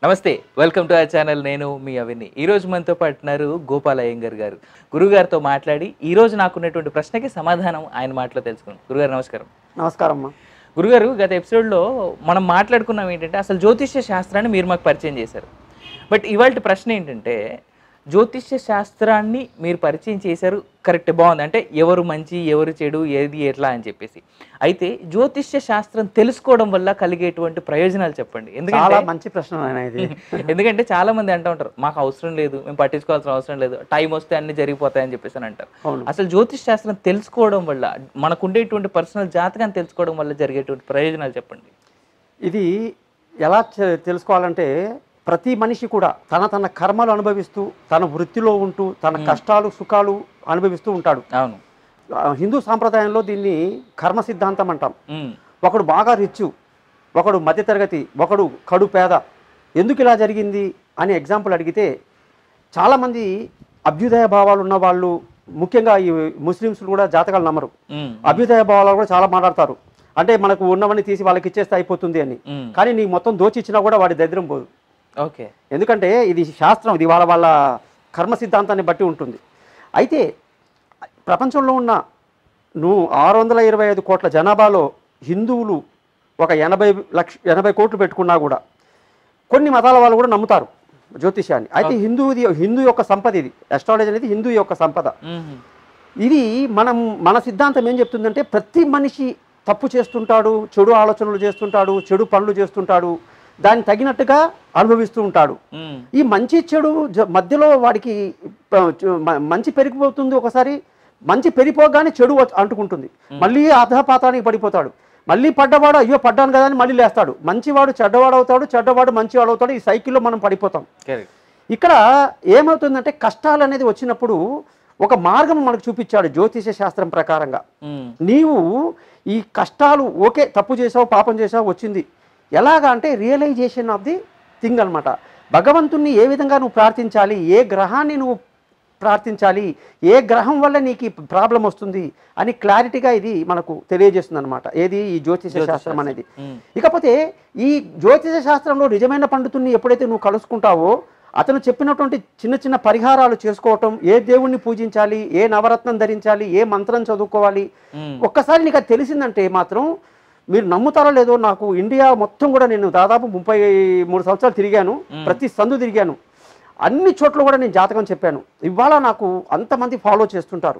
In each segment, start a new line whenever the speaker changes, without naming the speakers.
నమస్తే welcome to our channel నేను మీ అవిని ఈ రోజు మనతో పాటు ఉన్నారు గోపాల్ అయ్యంగర్ గారు గురుగారితో మాట్లాడి ఈ రోజు నాకున్నటువంటి ప్రశ్నకి సమాధానం ఆయన మాటలో తెలుసుకున్నాం గురుగారు నమస్కారం
నమస్కారం అమ్మా
గురుగారు గత ఎపిసోడ్లో మనం మాట్లాడుకున్నాం ఏంటంటే అసలు జ్యోతిష్య శాస్త్రాన్ని మీరు మాకు పరిచయం చేశారు బట్ ఇవాళ ప్రశ్న ఏంటంటే జ్యోతిష్య శాస్త్రాన్ని మీరు పరిచయం చేశారు కరెక్ట్ బాగుంది అంటే ఎవరు మంచి ఎవరు చెడు ఏది ఎట్లా అని చెప్పేసి అయితే జ్యోతిష్య శాస్త్రం తెలుసుకోవడం వల్ల కలిగేటువంటి ప్రయోజనాలు చెప్పండి
చాలా
ఎందుకంటే
మంచి ప్రశ్న నాయన ఇది
ఎందుకంటే చాలా మంది అంటూ ఉంటారు మాకు అవసరం లేదు మేము పట్టించుకోవాల్సిన అవసరం లేదు టైం వస్తే అన్ని జరిగిపోతాయని చెప్పేసి అని అంటారు
అవును
అసలు జ్యోతిష్ శాస్త్రం తెలుసుకోవడం వల్ల మనకు ఉండేటువంటి పర్సనల్ జాతకాన్ని తెలుసుకోవడం వల్ల జరిగేటువంటి ప్రయోజనాలు చెప్పండి
ఇది ఎలా చె- తెలుసుకోవాలంటే ప్రతి మనిషి కూడా తన తన కర్మలు అనుభవిస్తూ తన వృత్తిలో ఉంటూ తన కష్టాలు సుఖాలు అనుభవిస్తూ ఉంటాడు
అవును
ఆ, హిందూ సాంప్రదాయంలో దీన్ని కర్మ సిద్ధాంతం అంటాం
ఉమ్,
ఒకడు బాగా రిచ్చు ఒకడు మధ్యతరగతి ఒకడు కడు పేద ఎందుకు ఇలా జరిగింది అని ఎగ్జాంపుల్ అడిగితే చాలామంది అభ్యుదయ భావాలు ఉన్న వాళ్ళు ముఖ్యంగా ఈ ముస్లిమ్స్ కూడా జాతకాలు నమ్మరు
ఉమ్,
అభ్యుదయ భావాలు కూడా చాలా మాట్లాడతారు అంటే మనకు ఉన్నవన్నీ తీసి వాళ్ళకి ఇచ్చేస్తే అయిపోతుంది అని
ఉమ్,
కానీ నీకు మొత్తం దోచి ఇచ్చినా కూడా వాడి దరిద్రం పోదు
ఓకే
ఎందుకంటే ఇది శాస్త్రం ఇది వాళ్ళ వాళ్ళ కర్మ సిద్ధాంతాన్ని బట్టి ఉంటుంది అయితే ప్రపంచంలో ఉన్న నువ్వు ఆరు వందల ఇరవై ఐదు కోట్ల జనాభాలో హిందువులు ఒక ఎనభై లక్ష ఎనభై కోట్లు పెట్టుకున్నా కూడా కొన్ని మతాల వాళ్ళు కూడా నమ్ముతారు జ్యోతిష్యాన్ని అయితే హిందువుది హిందూ యొక్క సంపద ఇది అస్ట్రాలజీ అనేది హిందూ యొక్క సంపద
ఉమ్,
ఇది మనం మన సిద్ధాంతం ఏం చెప్తుందంటే ప్రతి మనిషి తప్పు చేస్తుంటాడు చెడు ఆలోచనలు చేస్తుంటాడు చెడు పనులు చేస్తుంటాడు దాన్ని తగినట్టుగా అనుభవిస్తూ ఉంటాడు
ఉమ్,
ఈ మంచి చెడు జ- మధ్యలో వాడికి ఆ, చ- మ- మంచి పెరిగిపోతుంది ఒకసారి మంచి పెరిగిపోగానే చెడు వచ్చి అంటుకుంటుంది మళ్ళీ అధపాతానికి పడిపోతాడు మళ్ళీ పడ్డవాడు అయ్యో పడ్డాను కదా అని మళ్ళీ లేస్తాడు మంచివాడు చెడ్డవాడు అవుతాడు చెడ్డవాడు మంచివాడు అవుతాడు ఈ సైకిల్లో మనం పడిపోతాం
కరెక్ట్
ఇక్కడ ఏమవుతుందంటే కష్టాలు అనేది వచ్చినప్పుడు ఒక మార్గం మనకు చూపించాడు జ్యోతిష శాస్త్రం ప్రకారంగా
ఉమ్,
నీవు ఈ కష్టాలు ఓకే తప్పు చేసావు పాపం చేసావు వచ్చింది ఎలాగా అంటే రియలైజేషన్ ఆఫ్ ది థింగ్ అనమాట భగవంతుణ్ణి ఏ విధంగా నువ్వు ప్రార్థించాలి ఏ గ్రహాన్ని నువ్వు ప్రార్థించాలి ఏ గ్రహం వల్ల నీకు ఈ ప్రాబ్లం వస్తుంది అని క్లారిటీగా ఇది మనకు తెలియజేస్తుంది అనమాట ఏది ఈ జ్యోతిష శాస్త్రం అనేది
ఉమ్,
ఇకపోతే ఈ జ్యోతిష శాస్త్రంలో నిజమైన పండితుడిని ఎప్పుడైతే నువ్వు కలుసుకుంటావో అతను చెప్పినటువంటి చిన్న చిన్న పరిహారాలు చేసుకోవటం ఏ దేవుణ్ణి పూజించాలి ఏ నవరత్నం ధరించాలి ఏ మంత్రం చదువుకోవాలి
ఉమ్,
ఒక్కసారి నీకు అది తెలిసిందంటే మాత్రం మీరు నమ్ముతారో లేదో నాకు ఇండియా మొత్తం కూడా నేను దాదాపు ముప్పై మూడు సంవత్సరాలు తిరిగాను ప్రతి సందు తిరిగాను అన్ని చోట్ల కూడా నేను జాతకం చెప్పాను ఇవాళ నాకు అంతమంది ఫాలో చేస్తుంటారు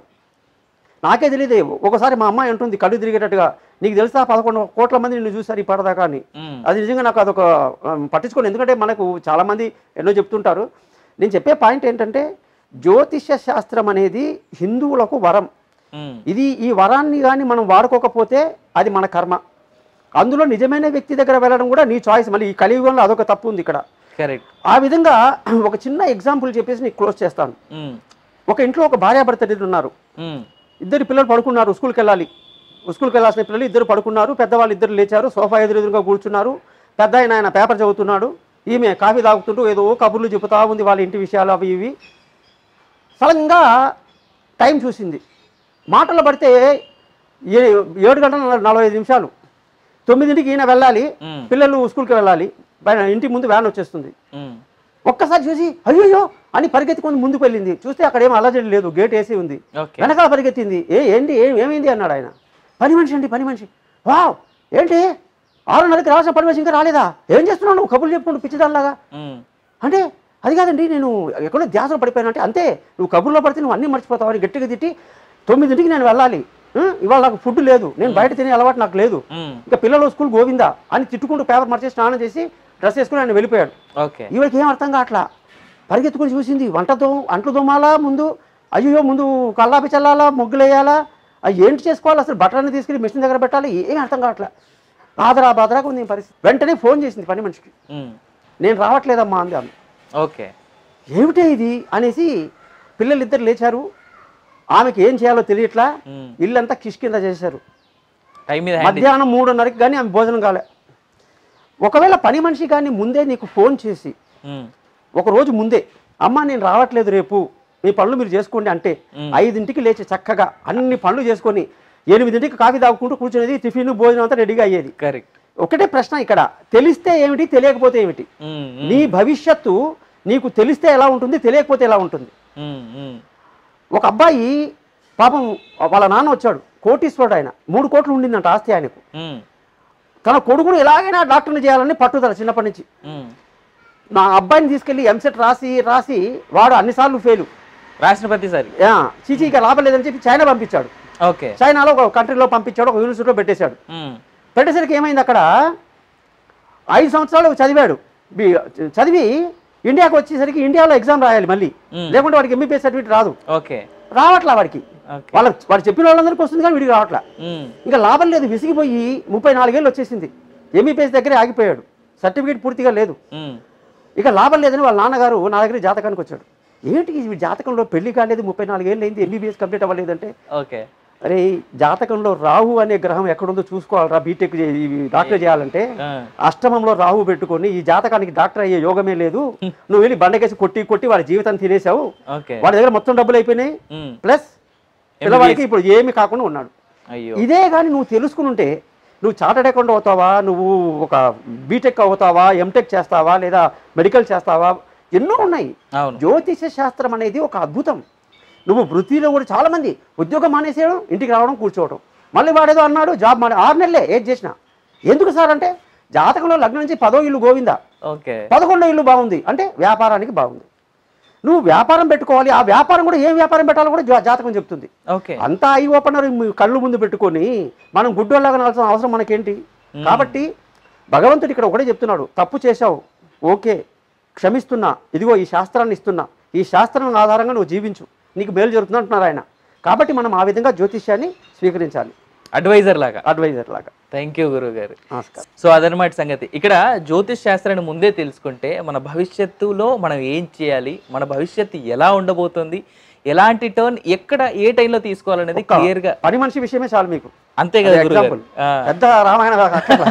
నాకే తెలియదే ఒకసారి మా అమ్మాయి అంటుంది కళ్ళు తిరిగేటట్టుగా నీకు తెలుసా పదకొండు కోట్ల మంది నిన్ను చూసారు ఈ పడదాకా అని
ఉమ్,
అది నిజంగా నాకు అదొక పట్టించుకోండి ఎందుకంటే మనకు చాలామంది ఎన్నో చెప్తుంటారు నేను చెప్పే పాయింట్ ఏంటంటే జ్యోతిష్య శాస్త్రం అనేది హిందువులకు వరం
ఉమ్,
ఇది ఈ వరాన్ని కానీ మనం వాడుకోకపోతే అది మన కర్మ అందులో నిజమైన వ్యక్తి దగ్గర వెళ్ళడం కూడా నీ చాయిస్ మళ్ళీ ఈ కలియుగంలో అదొక తప్పు ఉంది ఇక్కడ
కరెక్ట్
ఆ విధంగా ఒక చిన్న ఎగ్జాంపుల్ చెప్పేసి నీకు క్లోజ్ చేస్తాను
ఉమ్,
ఒక ఇంట్లో ఒక భార్యాభర్త ఇద్దరు ఉన్నారు
ఉమ్,
ఇద్దరు పిల్లలు పడుకున్నారు స్కూల్కి వెళ్ళాలి స్కూల్కి వెళ్ళాల్సిన పిల్లలు ఇద్దరు పడుకున్నారు పెద్దవాళ్ళు ఇద్దరు లేచారు సోఫా ఎదురెదురుగా కూర్చున్నారు పెద్ద ఆయన ఆయన పేపర్ చదువుతున్నాడు ఈమె కాఫీ తాగుతుంటూ ఏదో కబుర్లు చెబుతా ఉంది వాళ్ళ ఇంటి విషయాలు అవి ఇవి సడన్గా టైం చూసింది మాటలు పడితే ఏ ఏడు గంటల నలభై ఐదు నిమిషాలు తొమ్మిదింటికి ఈయన వెళ్ళాలి
ఉమ్,
పిల్లలు స్కూల్కి వెళ్ళాలి బయ- ఇంటి ముందు వ్యాన్ వచ్చేస్తుంది
ఉమ్,
ఒక్కసారి చూసి అయ్యో అని పరిగెత్తుకొని ముందుకు వెళ్ళింది చూస్తే అక్కడ ఏం అలజడి లేదు గేట్ వేసి ఉంది
ఓకే
వెనకాల పరిగెత్తింది ఏ ఏంటి ఏ- ఏమైంది అన్నాడు ఆయన పని మనిషి అండి పని మనిషి వావ్ ఏంటి ఆరున్నరకి రావాల్సిన పని మనిషి ఇంకా రాలేదా ఏం చేస్తున్నావు నువ్వు కబుర్లు చెప్పుకుంటూ పిచ్చిదాల్లాగా
ఉమ్,
అంటే అది కాదండి నేను ఎక్కడో ధ్యాసలో పడిపోయాను అంటే అంతే నువ్వు కబుర్లో పడితే నువ్వు అన్నీ మర్చిపోతావు అని గట్టిగా తిట్టి తొమ్మిదింటికి నేను వెళ్ళాలి ఆ, ఇవాళ నాకు ఫుడ్ లేదు నేను బయట తినే అలవాటు నాకు లేదు
ఉమ్,
ఇంకా పిల్లలు స్కూల్ గోవిందా అని తిట్టుకుంటూ పేపర్ మర్చేసి స్నానం చేసి డ్రెస్ వేసుకుని ఆయన వెళ్ళిపోయాడు
ఓకే
ఈవిడకి ఏం అర్థం కావట్లా పరిగెత్తుకుని చూసింది వంట దో అంట్లు దోమాలా ముందు అయ్యో ముందు కల్లాపి చల్లాలా ముగ్గులు వేయాలా అవి ఏంటి చేసుకోవాలి అసలు బట్టలన్నీ తీసుకెళ్ళి మిషన్ దగ్గర పెట్టాలి ఏం అర్థం కావట్లా ఆదరా బాదరాగా ఉంది ఈ పరిస్థితి వెంటనే ఫోన్ చేసింది పని మనిషికి
ఉమ్,
నేను రావట్లేదమ్మా అంది ఆమె
ఓకే
ఏమిటే ఇది అనేసి పిల్లలు ఇద్దరు లేచారు ఆమెకి ఏం చేయాలో తెలియట్లా
ఉమ్,
ఇల్లంతా కిష్కింద చేశారు
టైం మీద హ్యాండ్
మధ్యాహ్నం మూడున్నరకి కానీ ఆమె భోజనం కాలే ఒకవేళ పని మనిషి కానీ ముందే నీకు ఫోన్ చేసి
ఉమ్,
ఒక రోజు ముందే అమ్మ నేను రావట్లేదు రేపు మీ పనులు మీరు చేసుకోండి అంటే
మ్మ్.
ఐదింటికి లేచి చక్కగా అన్ని పనులు చేసుకొని ఎనిమిదింటికి కాఫీ తాగుకుంటూ కూర్చునేది టిఫిన్ భోజనం అంతా రెడీగా అయ్యేది
కరెక్ట్
ఒకటే ప్రశ్న ఇక్కడ తెలిస్తే ఏమిటి తెలియకపోతే ఏమిటి
ఉమ్, ఉమ్,
నీ భవిష్యత్తు నీకు తెలిస్తే ఎలా ఉంటుంది తెలియకపోతే ఎలా ఉంటుంది
ఉమ్, ఉమ్.
ఒక అబ్బాయి పాపం వాళ్ళ నాన్న వచ్చాడు కోటీశ్వరుడు ఆయన మూడు కోట్లు ఉండిందంట ఆస్తి ఆయనకు
ఉమ్,
తన కొడుకును ఎలాగైనా డాక్టర్ని చేయాలని పట్టుదల చిన్నప్పటి నుంచి
ఉమ్.
నా అబ్బాయిని తీసుకెళ్లి ఎంసెట్ రాసి రాసి వాడు అన్నిసార్లు ఫెయిల్
రాసిన ప్రతిసారి
చీచీ ఇక లాభం లేదని చెప్పి చైనా పంపించాడు
ఓకే
చైనాలో ఒక కంట్రీలో పంపించాడు ఒక యూనివర్సిటీలో పెట్టేశాడు
ఉమ్,
పెట్టేసరికి ఏమైంది అక్కడ ఐదు సంవత్సరాలు చదివాడు బి- చదివి ఇండియాకి వచ్చేసరికి ఇండియాలో ఎగ్జామ్ రాయాలి మళ్ళీ
Hmm.
లేకుంటే వాడికి ఎంబీబీఎస్ సర్టిఫికేట్ రాదు
ఓకే
రావట్లా వాడికి
ఓకే
వాళ్ళ వాడు చెప్పిన వాళ్ళందరికీ వస్తుంది కానీ వీడికి రావట్లా
ఉమ్,
ఇంకా లాభం లేదు విసిగిపోయి ముప్పై నాలుగేళ్ళు వచ్చేసింది ఎంబీబీఎస్ దగ్గరే ఆగిపోయాడు సర్టిఫికేట్ పూర్తిగా లేదు
ఉమ్,
ఇక లాభం లేదని వాళ్ళ నాన్నగారు నా దగ్గర జాతకానికి వచ్చాడు ఏంటి ఈ జాతకంలో పెళ్లి కాలేదు ముప్పై నాలుగేళ్ళు అయింది ఎంబీబీఎస్ కంప్లీట్ అవ్వలేదంటే
ఓకే
అరే ఈ జాతకంలో రాహు అనే గ్రహం ఎక్కడుందో చూసుకోవాలరా బీటెక్ చే- ఈ డాక్టర్ చేయాలంటే
ఆ,
అష్టమంలో రాహు పెట్టుకొని ఈ జాతకానికి డాక్టర్ అయ్యే యోగమే లేదు నువ్వు వెళ్ళి బండకేసి కొట్టి కొట్టి వాడి జీవితం తినేసావు
ఓకే
వాడి దగ్గర మొత్తం డబ్బులు అయిపోయినాయి
ఉమ్,
ప్లస్ పిల్లవాడికి ఇప్పుడు ఏమి కాకుండా ఉన్నాడు
అయ్యో
ఇదే కానీ నువ్వు తెలుసుకుని ఉంటే నువ్వు చార్టెడ్ అకౌంట్ అవుతావా నువ్వు ఒక బీటెక్ అవుతావా ఎంటెక్ చేస్తావా లేదా మెడికల్ చేస్తావా ఎన్నో ఉన్నాయి
అవును
జ్యోతిష శాస్త్రం అనేది ఒక అద్భుతం నువ్వు వృత్తిలో కూడా చాలా మంది ఉద్యోగం మానేసేయడం ఇంటికి రావడం కూర్చోవడం మళ్ళీ వాడేదో అన్నాడు జాబ్ మానే ఆరు నెలలే ఏది చేసినా ఎందుకు సార్ అంటే జాతకంలో లగ్నం నుంచి పదో ఇల్లు గోవిందా
ఓకే
పదకొండో ఇల్లు బాగుంది అంటే వ్యాపారానికి బాగుంది నువ్వు వ్యాపారం పెట్టుకోవాలి ఆ వ్యాపారం కూడా ఏం వ్యాపారం పెట్టాలో కూడా జా- జాతకం చెప్తుంది
ఓకే
అంతా ఐ ఓపెనర్ మీ కళ్ళు ముందు పెట్టుకొని మనం గుడ్డోళ్ళగా నాల్సిన అవసరం మనకేంటి కాబట్టి భగవంతుడు ఇక్కడ ఒకటే చెప్తున్నాడు తప్పు చేశావు ఓకే క్షమిస్తున్నా ఇదిగో ఈ శాస్త్రాన్ని ఇస్తున్నా ఈ శాస్త్రం ఆధారంగా నువ్వు జీవించు నీకు మేలు జరుగుతుంది అంటున్నారు ఆయన కాబట్టి మనం ఆ విధంగా జ్యోతిష్యాన్ని స్వీకరించాలి
అడ్వైజర్ లాగా
అడ్వైజర్ లాగా
థ్యాంక్ యూ గురువు గారు
నమస్కారం
సో అదనమాట సంగతి ఇక్కడ జ్యోతిష్ శాస్త్రాన్ని ముందే తెలుసుకుంటే మన భవిష్యత్తులో మనం ఏం చేయాలి మన భవిష్యత్తు ఎలా ఉండబోతుంది ఎలాంటి టర్న్ ఎక్కడ ఏ టైంలో తీసుకోవాలనేది
ఒక్క
క్లియర్ గా
పని మనిషి విషయమే చాలు మీకు
అంతే కదా గురువు
ఎగ్జాంపుల్ పెద్ద రామాయణ అక్కర్లా.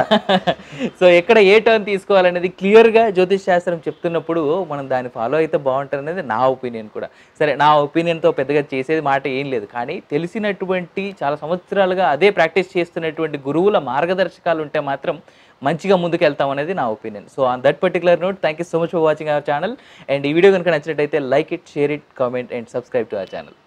సో ఎక్కడ ఏ టర్న్ తీసుకోవాలనేది క్లియర్ గా జ్యోతిష్ శాస్త్రం చెప్తున్నప్పుడు మనం దాన్ని ఫాలో అయితే బాగుంటుంది అనేది నా ఒపీనియన్ కూడా సరే నా opinion తో పెద్దగా చేసేది మాట ఏం లేదు కానీ తెలిసినటువంటి చాలా సంవత్సరాలుగా అదే ప్రాక్టీస్ చేస్తున్నటువంటి గురువుల మార్గదర్శకాలు ఉంటే మాత్రం మంచిగా ముందుకు వెళ్తాం అనేది నా opinion so on that particular note thank you so much for watching our channel and ఈ వీడియో కనుక నచ్చినట్టయితే like it share it comment and subscribe to our channel